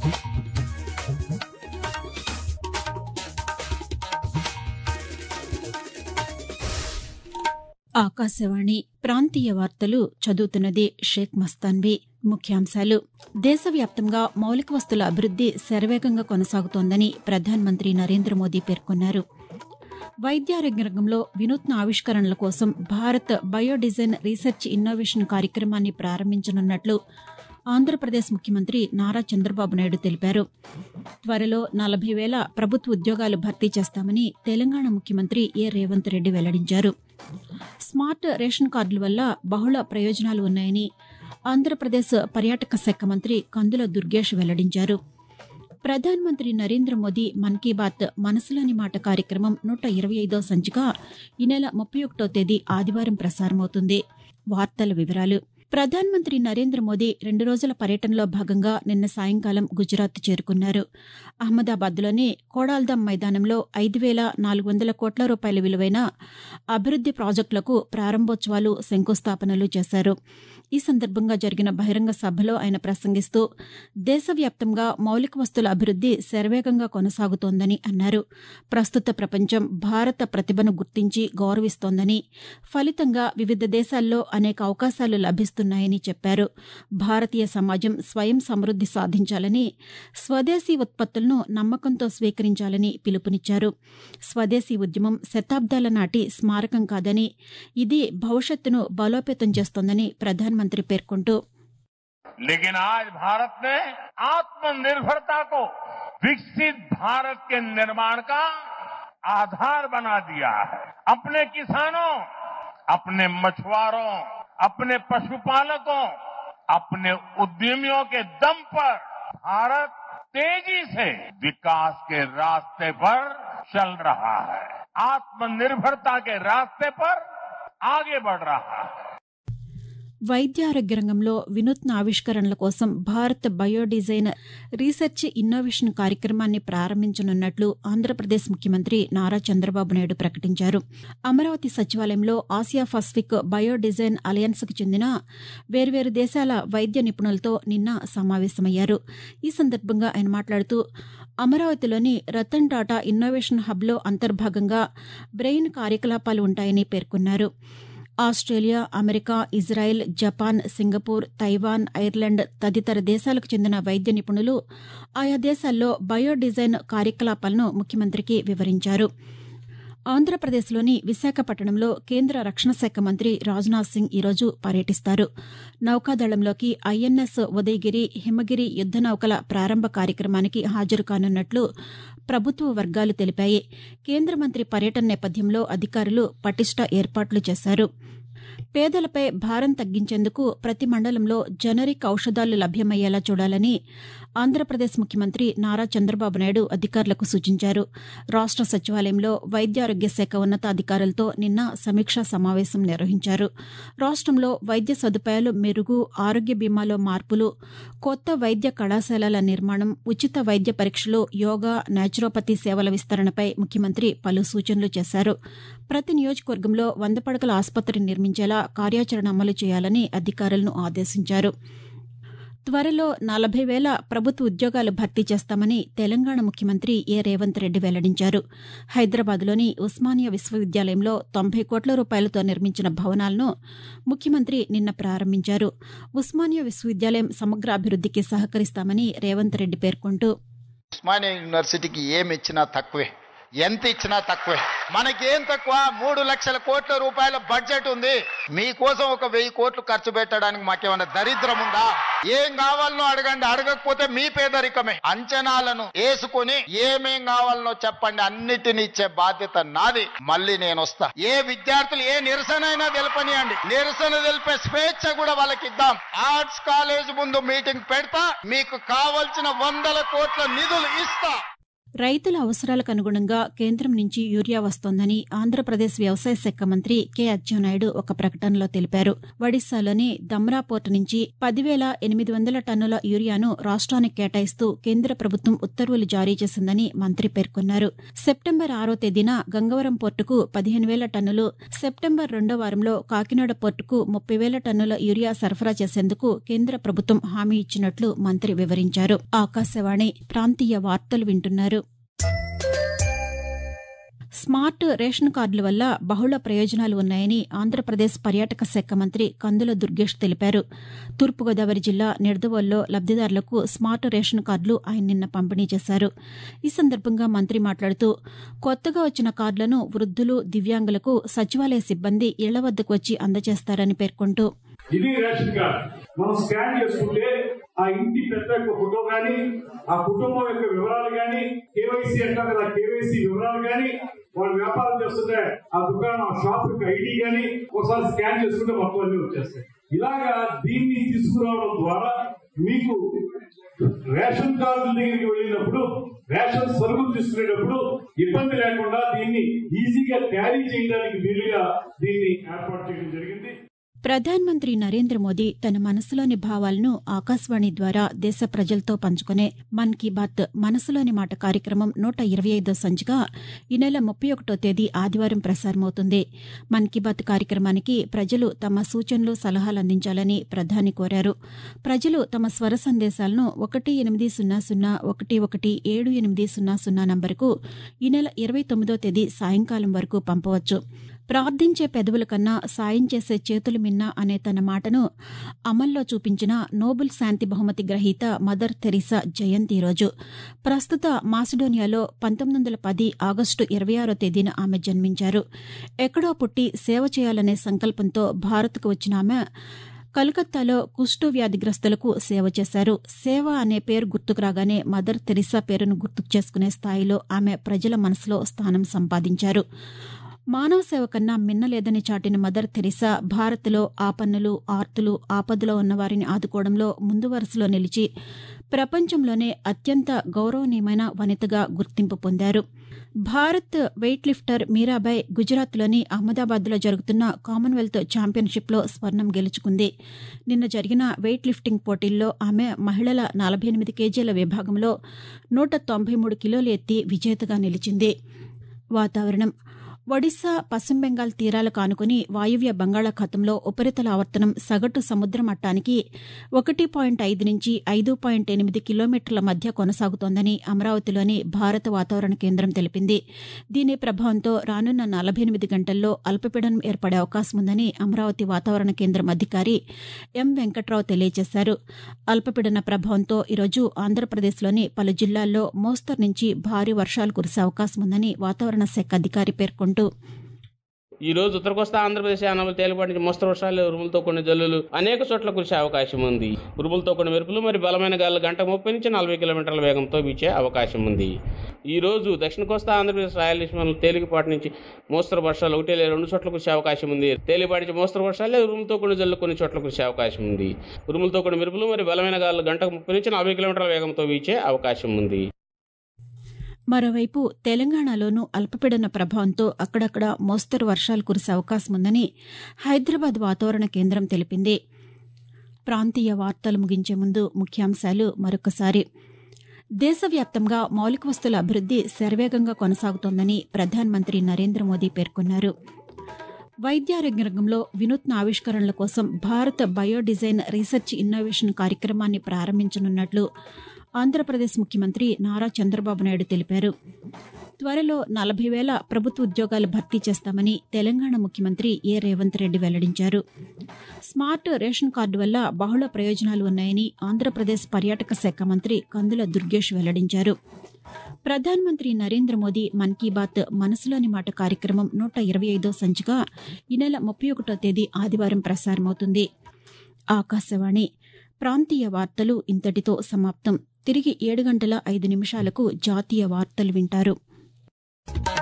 ఆకాశవాణి ప్రాంతీయ వార్తలు చదువుతున్నది షేక్ మస్తాన్వి ముఖ్యాంశాలు దేశవ్యాప్తంగా మౌలిక వస్తుల అభివృద్ది శరవేగంగా కొనసాగుతోందని ప్రధానమంత్రి నరేంద్ర మోదీ పేర్కొన్నారు వైద్యారోగ్య రంగంలో వినూత్న ఆవిష్కరణల కోసం భారత్ బయోడిజైన్ రీసెర్చ్ ఇన్నోవేషన్ కార్యక్రమాన్ని ప్రారంభించనున్నట్లు ఆంధ్రప్రదేశ్ ముఖ్యమంత్రి నారా చంద్రబాబు నాయుడు తెలిపారు త్వరలో నలభై వేల ప్రభుత్వ ఉద్యోగాలు భర్తీ చేస్తామని తెలంగాణ ముఖ్యమంత్రి ఏ రేవంత్ రెడ్డి వెల్లడించారు స్మార్ట్ రేషన్ కార్డుల వల్ల బహుళ ప్రయోజనాలు ఉన్నాయని ఆంధ్రప్రదేశ్ పర్యాటక శాఖ మంత్రి కందుల దుర్గేష్ వెల్లడించారు ప్రధానమంత్రి నరేంద్ర మోదీ మన్ కీ బాత్ మనసులోని మాట కార్యక్రమం నూట ఇరవై ఐదో సంచిక ఈ నెల ముప్పై ఒకటో తేదీ ఆదివారం ప్రసారమవుతుంది వార్తల వివరాలు ప్రధానమంత్రి నరేంద్ర మోదీ రెండు రోజుల పర్యటనలో భాగంగా నిన్న సాయంకాలం గుజరాత్ చేరుకున్నారు అహ్మదాబాద్లోని కోడాల్దమ్ మైదానంలో ఐదు వేల నాలుగు వందల కోట్ల రూపాయల విలువైన అభివృద్ది ప్రాజెక్టులకు ప్రారంభోత్సవాలు శంకుస్థాపనలు చేశారు ఈ సందర్భంగా జరిగిన బహిరంగ సభలో ఆయన ప్రసంగిస్తూ దేశవ్యాప్తంగా మౌలిక వస్తుల అభివృద్ది శరవేగంగా కొనసాగుతోందని అన్నారు ప్రస్తుత ప్రపంచం భారత ప్రతిభను గుర్తించి గౌరవిస్తోందని ఫలితంగా వివిధ దేశాల్లో అనేక అవకాశాలు లభిస్తున్నాయని చెప్పారు భారతీయ సమాజం స్వయం సమృద్ది సాధించాలని స్వదేశీ ఉత్పత్తులను నమ్మకంతో స్వీకరించాలని పిలుపునిచ్చారు స్వదేశీ ఉద్యమం శతాబ్దాల నాటి స్మారకం కాదని ఇది భవిష్యత్తును బలోపేతం చేస్తోందని ప్రధానమంత్రి పేర్కొంటూ लेकिन आज भारत ने आत्मनिर्भरता को विकसित भारत के निर्माण का आधार बना दिया है अपने किसानों अपने मछुआरों अपने पशुपालकों अपने उद्यमियों के दम पर भारत तेजी से विकास के रास्ते पर चल रहा है आत्मनिर्भरता के रास्ते पर आगे बढ़ रहा है వైద్యారోగ్య రంగంలో వినూత్న ఆవిష్కరణల కోసం భారత్ బయోడిజైన్ రీసెర్చ్ ఇన్నోవేషన్ కార్యక్రమాన్ని ప్రారంభించనున్నట్లు ఆంధ్రప్రదేశ్ ముఖ్యమంత్రి నారా చంద్రబాబు నాయుడు ప్రకటించారు అమరావతి సచివాలయంలో ఆసియా పసిఫిక్ బయోడిజైన్ అలయన్స్కు చెందిన వేర్వేరు దేశాల వైద్య నిపుణులతో నిన్న సమావేశమయ్యారు ఈ సందర్భంగా ఆయన మాట్లాడుతూ అమరావతిలోని రతన్ టాటా ఇన్నోవేషన్ హబ్లో అంతర్భాగంగా బ్రెయిన్ కార్యకలాపాలు ఉంటాయని పేర్కొన్నారు Australia America Israel Japan Singapore Taiwan Ireland తదితర దేశాలకు చెందిన వైద్య నిపుణులు ఆయా దేశాల్లో బయోడిజైన్ కార్యకలాపాలను ముఖ్యమంత్రికి వివరించారు ఆంధ్రప్రదేశ్లోని విశాఖపట్నంలో కేంద్ర రక్షణ శాఖ మంత్రి రాజ్నాథ్ సింగ్ ఈరోజు పర్యటిస్తారు నౌకాదళంలోకి ఐఎన్ఎస్ ఉదయగిరి హిమగిరి యుద్ద నౌకల ప్రారంభ కార్యక్రమానికి హాజరు కానున్నట్లు ప్రభుత్వ వర్గాలు తెలిపాయి కేంద్ర మంత్రి పర్యటన నేపథ్యంలో అధికారులు పటిష్ట ఏర్పాట్లు చేశారు పేదలపై భారం తగ్గించేందుకు ప్రతి మండలంలో జనరిక్ ఔషధాలు లభ్యమయ్యేలా చూడాలని ఆంధ్రప్రదేశ్ ముఖ్యమంత్రి నారా చంద్రబాబు నాయుడు అధికారులకు సూచించారు రాష్ట సచివాలయంలో వైద్యారోగ్య శాఖ ఉన్నతాధికారులతో నిన్న సమీక్షా సమావేశం నిర్వహించారు రాష్టంలో వైద్య సదుపాయాలు మెరుగు ఆరోగ్య బీమాలో మార్పులు కొత్త వైద్య కళాశాలల నిర్మాణం ఉచిత వైద్య పరీక్షలు యోగా నేచురోపతి సేవల విస్తరణపై ముఖ్యమంత్రి పలు సూచనలు చేశారు ప్రతి నియోజకవర్గంలో వంద పడకల ఆసుపత్రి నిర్మించేలా కార్యాచరణ అమలు చేయాలని అధికారులను ఆదేశించారు త్వరలో నలభై వేల ప్రభుత్వ ఉద్యోగాలు భర్తీ చేస్తామని తెలంగాణ ముఖ్యమంత్రి ఏ రేవంత్ రెడ్డి వెల్లడించారు హైదరాబాద్లోని ఉస్మానియా విశ్వవిద్యాలయంలో తొంభై కోట్ల రూపాయలతో నిర్మించిన భవనాలను ముఖ్యమంత్రి నిన్న ప్రారంభించారు ఉస్మానియా విశ్వవిద్యాలయం సమగ్ర అభివృద్దికి సహకరిస్తామని రేవంత్ రెడ్డి పేర్కొంటూ ఉస్మానియా యూనివర్సిటీకి ఏమి ఇచ్చినా తక్కువే ఎంత ఇచ్చినా తక్కువే మనకేం తక్కువ మూడు లక్షల కోట్ల రూపాయల బడ్జెట్ ఉంది మీకోసం ఒక వెయ్యి కోట్లు ఖర్చు పెట్టడానికి మాకేమైనా దరిద్రం ఉందా ఏం కావాలనో అడగండి అడగకపోతే మీ పేదరికమే అంచనాలను వేసుకుని ఏమేం కావాలనో చెప్పండి అన్నిటిని ఇచ్చే బాధ్యత నాది మళ్ళీ నేను వస్తా ఏ విద్యార్థులు ఏ నిరసన అయినా తెలపనియండి నిరసన తెలిపే స్వేచ్ఛ కూడా వాళ్ళకి ఇద్దాం ఆర్ట్స్ కాలేజ్ ముందు మీటింగ్ పెడతా మీకు కావలసిన వందల కోట్ల నిధులు ఇస్తా రైతుల అవసరాలకు అనుగుణంగా కేంద్రం నుంచి యూరియా వస్తోందని ఆంధ్రప్రదేశ్ వ్యవసాయ శాఖ మంత్రి కె అచ్చెన్నాయుడు ఒక ప్రకటనలో తెలిపారు ఒడిశాలోని దమ్రా పోర్టు నుంచి పదివేల ఎనిమిది వందల టన్నుల యూరియాను రాష్ట్రానికి కేటాయిస్తూ కేంద్ర ప్రభుత్వం ఉత్తర్వులు జారీ చేసిందని మంత్రి పేర్కొన్నారు సెప్టెంబర్ ఆరో తేదీన గంగవరం పోర్టుకు పదిహేను వేల టన్నులు సెప్టెంబర్ రెండో వారంలో కాకినాడ పోర్టుకు ముప్పై వేల టన్నుల యూరియా సరఫరా చేసేందుకు కేంద్ర ప్రభుత్వం హామీ ఇచ్చినట్లు మంత్రి వివరించారు ఆకాశవాణి ప్రాంతీయ వార్తలు వింటున్నారు స్మార్ట్ రేషన్ కార్డుల వల్ల బహుళ ప్రయోజనాలు ఉన్నాయని ఆంధ్రప్రదేశ్ పర్యాటక శాఖ మంత్రి కందుల దుర్గేష్ తెలిపారు తూర్పుగోదావరి జిల్లా నిడదవోల్లో లబ్దిదారులకు స్మార్ట్ రేషన్ కార్డులు ఆయన నిన్న పంపిణీ చేశారు ఈ సందర్భంగా మంత్రి మాట్లాడుతూ కొత్తగా వచ్చిన కార్డులను వృద్దులు దివ్యాంగులకు సచివాలయ సిబ్బంది ఇళ్ల వద్దకు వచ్చి అందజేస్తారని పేర్కొంటూ ఇది రేషన్ కార్డ్ మనం స్కాన్ చేసుకుంటే ఆ ఇంటి పెద్ద యొక్క ఫోటో గాని ఆ కుటుంబం యొక్క వివరాలు గాని కేవైసీ అంటారు కదా కేవైసీ వివరాలు గాని వాళ్ళు వ్యాపారం చేస్తుంటే ఆ దుకాణం ఆ షాప్ యొక్క ఐడి గాని ఒకసారి స్కాన్ చేసుకుంటే మొత్తం అన్ని వచ్చేస్తాయి ఇలాగా దీన్ని తీసుకురావడం ద్వారా మీకు రేషన్ కార్డుల దగ్గరికి వెళ్ళినప్పుడు రేషన్ సరుకులు తీసుకునేటప్పుడు ఇబ్బంది లేకుండా దీన్ని ఈజీగా క్యారీ చేయడానికి వీలుగా దీన్ని ఏర్పాటు చేయడం జరిగింది ప్రధానమంత్రి నరేంద్ర మోదీ తన మనసులోని భావాలను ఆకాశవాణి ద్వారా దేశ ప్రజలతో పంచుకునే మన్ కీ బాత్ మనసులోని మాట కార్యక్రమం నూట ఇరవై ఐదో సంచిక ఈ నెల ముప్పై ఒకటో తేదీ ఆదివారం ప్రసారమవుతుంది మన్ కీ బాత్ కార్యక్రమానికి ప్రజలు తమ సూచనలు సలహాలు అందించాలని ప్రధాని కోరారు ప్రజలు తమ స్వర సందేశాలను ఒకటి ఎనిమిది సున్నా సున్నా ఒకటి ఒకటి ఏడు ఎనిమిది సున్నా సున్నా నంబరుకు ఈ నెల ఇరవై తొమ్మిదో తేదీ సాయంకాలం వరకు పంపవచ్చు ప్రార్థించే పెదవుల కన్నా సాయం చేసే చేతులు మిన్నా అనే తన మాటను అమల్లో చూపించిన నోబెల్ శాంతి బహుమతి గ్రహీత మదర్ తెరీసా జయంతి రోజు ప్రస్తుత మాసిడోనియాలో పంతొమ్మిది వందల పది ఆగస్టు ఇరవై ఆరో తేదీన ఆమె జన్మించారు ఎక్కడో పుట్టి సేవ చేయాలనే సంకల్పంతో భారత్కు వచ్చిన ఆమె కలకత్తాలో కుష్టు వ్యాధిగ్రస్తులకు సేవ చేశారు సేవ అనే పేరు గుర్తుకు రాగానే మదర్ తెరిసా పేరును గుర్తుకు చేసుకునే స్థాయిలో ఆమె ప్రజల మనసులో స్థానం సంపాదించారు మానవ సేవ కన్నా మిన్నలేదని చాటిన మదర్ తెరిసా భారత్లో ఆపన్నులు ఆర్తులు ఆపదలో ఉన్నవారిని ఆదుకోవడంలో ముందు వరుసలో నిలిచి ప్రపంచంలోనే అత్యంత గౌరవనీయమైన వనితగా గుర్తింపు పొందారు భారత్ వెయిట్ లిఫ్టర్ మీరాబాయ్ గుజరాత్లోని అహ్మదాబాద్లో జరుగుతున్న కామన్వెల్త్ ఛాంపియన్షిప్లో స్వర్ణం గెలుచుకుంది నిన్న జరిగిన వెయిట్ లిఫ్టింగ్ పోటీల్లో ఆమె మహిళల నలభై ఎనిమిది కేజీల విభాగంలో నూట తొంభై మూడు కిలోలు ఎత్తి విజేతగా నిలిచింది వాతావరణం ఒడిశా పశ్చిమ బెంగాల్ తీరాలకు ఆనుకుని వాయువ్య బంగాళాఖాతంలో ఉపరితల ఆవర్తనం సగటు సముద్ర మట్టానికి ఒకటి పాయింట్ ఐదు నుంచి ఐదు పాయింట్ ఎనిమిది కిలోమీటర్ల మధ్య కొనసాగుతోందని అమరావతిలోని భారత వాతావరణ కేంద్రం తెలిపింది దీని ప్రభావంతో రానున్న నలభై ఎనిమిది గంటల్లో అల్పపీడనం ఏర్పడే అవకాశం ఉందని అమరావతి వాతావరణ కేంద్రం అధికారి ఎం వెంకట్రావు తెలియజేశారు అల్పపీడన ప్రభావంతో ఈరోజు ఆంధ్రప్రదేశ్లోని పలు జిల్లాల్లో మోస్తరు నుంచి భారీ వర్షాలు కురిసే అవకాశం ఉందని వాతావరణ శాఖ అధికారి పేర్కొంటూ ఈ రోజు ఉత్తర కోస్తా ఆంధ్రప్రదేశ్ యానాములు తేలిపాటి నుంచి మోస్తరు వర్షాలు ఉరుములతో కొన్ని జల్లులు అనేక చోట్ల కురిసే అవకాశం ఉంది ఉరుములతో కొన్ని మెరుపులు మరియు బలమైన గాలు గంట ముప్పై నుంచి నలభై కిలోమీటర్ల వేగంతో వీచే అవకాశం ఉంది ఈ రోజు దక్షిణ కోస్తా ఆంధ్రప్రదేశ్ రాయలసీమలో తేలికపాటి నుంచి మోస్తరు వర్షాలు ఒకటి లేదా రెండు చోట్ల కురిసే అవకాశం ఉంది తేలిపాటి నుంచి మోస్తరు వర్షాలు ఉరుములతో కొన్ని జల్లు కొన్ని చోట్ల కురిసే అవకాశం ఉంది ఉరుములతో కొన్ని మెరుపులు మరియు బలమైన గాలు గంటకు ముప్పై నుంచి నలభై కిలోమీటర్ల వేగంతో వీచే అవకాశం ఉంది మరోవైపు తెలంగాణలోనూ అల్పపీడన ప్రభావంతో అక్కడక్కడ మోస్తరు వర్షాలు కురిసే అవకాశం ఉందని హైదరాబాద్ వాతావరణ కేంద్రం తెలిపింది ప్రాంతీయ వార్తలు ముగించే ముందు ముఖ్యాంశాలు మరొకసారి దేశవ్యాప్తంగా మౌలిక వస్తుల అభివృద్ది శరవేగంగా కొనసాగుతోందని ప్రధానమంత్రి నరేంద్ర మోదీ పేర్కొన్నారు వైద్యారోగ్య రంగంలో వినూత్న ఆవిష్కరణల కోసం భారత్ బయోడిజైన్ రీసెర్చ్ ఇన్నోవేషన్ కార్యక్రమాన్ని ప్రారంభించనున్నట్లు ఆంధ్రప్రదేశ్ ముఖ్యమంత్రి నారా చంద్రబాబు నాయుడు తెలిపారు త్వరలో నలభై వేల ప్రభుత్వ ఉద్యోగాలు భర్తీ చేస్తామని తెలంగాణ ముఖ్యమంత్రి ఏ రేవంత్ రెడ్డి వెల్లడించారు స్మార్ట్ రేషన్ కార్డు వల్ల బహుళ ప్రయోజనాలు ఉన్నాయని ఆంధ్రప్రదేశ్ పర్యాటక శాఖ మంత్రి కందుల దుర్గేష్ వెల్లడించారు ప్రధానమంత్రి నరేంద్ర మోదీ మన్ కీ బాత్ మనసులోని మాట కార్యక్రమం నూట ఇరవై ఐదో సంచిక ఈ నెల ముప్పై ఒకటో తేదీ ఆదివారం ప్రసారమవుతుంది ఆకాశవాణి ప్రాంతీయ వార్తలు ఇంతటితో సమాప్తం తిరిగి ఏడు గంటల ఐదు నిమిషాలకు జాతీయ వార్తలు వింటారు